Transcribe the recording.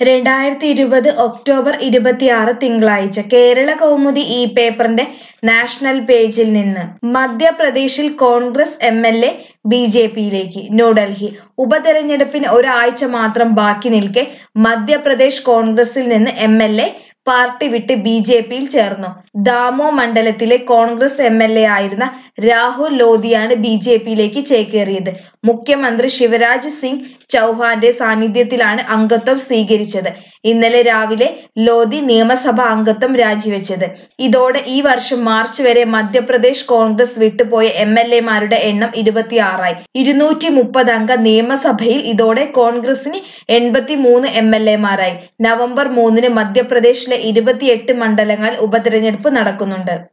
രണ്ടായിരത്തി ഇരുപത് ഒക്ടോബർ ഇരുപത്തിയാറ് തിങ്കളാഴ്ച കേരള കൗമുദി ഈ പേപ്പറിന്റെ നാഷണൽ പേജിൽ നിന്ന് മധ്യപ്രദേശിൽ Congress M L A B J പിയിലേക്ക് ന്യൂഡൽഹി ഉപതെരഞ്ഞെടുപ്പിന് ഒരാഴ്ച മാത്രം ബാക്കി നിൽക്കെ മധ്യപ്രദേശ് കോൺഗ്രസിൽ നിന്ന് എം എൽ എ പാർട്ടി വിട്ട് ബി ജെ പിയിൽ ചേർന്നു ദാമോ മണ്ഡലത്തിലെ കോൺഗ്രസ് എം എൽ എ ആയിരുന്ന രാഹുൽ ലോധിയാണ് ബി ജെ പിയിലേക്ക് ചേക്കേറിയത് മുഖ്യമന്ത്രി ശിവരാജ് സിംഗ് ചൗഹാന്റെ സാന്നിധ്യത്തിലാണ് അംഗത്വം സ്വീകരിച്ചത് ഇന്നലെ രാവിലെ ലോധി നിയമസഭാ അംഗത്വം രാജിവെച്ചത് ഇതോടെ ഈ വർഷം മാർച്ച് വരെ മധ്യപ്രദേശ് കോൺഗ്രസ് വിട്ടുപോയ എം എൽ എമാരുടെ എണ്ണം ഇരുപത്തിയാറായി ഇരുന്നൂറ്റി മുപ്പത് അംഗ നിയമസഭയിൽ ഇതോടെ കോൺഗ്രസിന് എൺപത്തി മൂന്ന് എം എൽ എമാരായി നവംബർ മൂന്നിന് മധ്യപ്രദേശിലെ ഇരുപത്തിയെട്ട് മണ്ഡലങ്ങൾ ഉപതെരഞ്ഞെടുപ്പ് നടക്കുന്നുണ്ട്